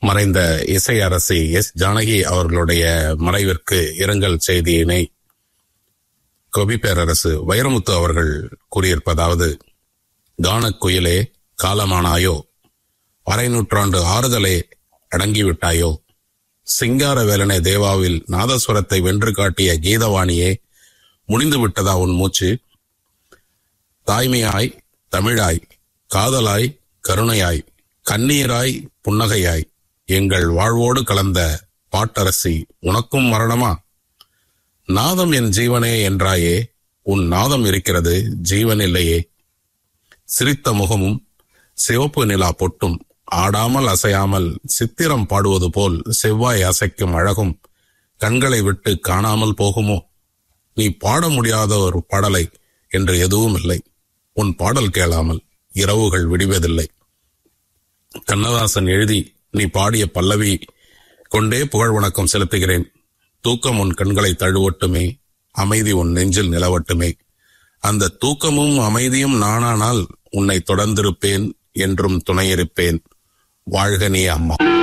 மறைந்த இசை அரசி எஸ் ஜானகி அவர்களுடைய மறைவிற்கு இரங்கல் செய்தியினை கவி பேரரசு வைரமுத்து அவர்கள் கூறியிருப்பதாவது கானக் குயிலே காலமானாயோ அரை நூற்றாண்டு ஆறுதலே அடங்கிவிட்டாயோ சிங்காரவேலனை தேவாவில் நாதஸ்வரத்தை வென்று காட்டிய கீதவாணியே முடிந்து விட்டதா உன் மூச்சு தாய்மையாய் தமிழாய் காதலாய் கருணையாய் கண்ணீராய் புன்னகையாய் எங்கள் வாழ்வோடு கலந்த பாட்டரசி உனக்கும் மரணமா நாதம் என் ஜீவனே என்றாயே உன் நாதம் இருக்கிறது ஜீவன் இல்லையே சிரித்த முகமும் சிவப்பு நிலா பொட்டும் ஆடாமல் அசையாமல் சித்திரம் பாடுவது போல் செவ்வாய் அசைக்கும் அழகும் கண்களை விட்டு காணாமல் போகுமோ நீ பாட முடியாத ஒரு பாடலை என்று எதுவும் இல்லை உன் பாடல் கேளாமல் இரவுகள் விடிவதில்லை கண்ணதாசன் எழுதி நீ பாடிய பல்லவி கொண்டே புகழ் வணக்கம் செலுத்துகிறேன் தூக்கம் உன் கண்களை தழுவட்டுமே அமைதி உன் நெஞ்சில் நிலவட்டுமே அந்த தூக்கமும் அமைதியும் நானானால் உன்னை தொடர்ந்திருப்பேன் என்றும் துணையிருப்பேன் வாழ்க நீ அம்மா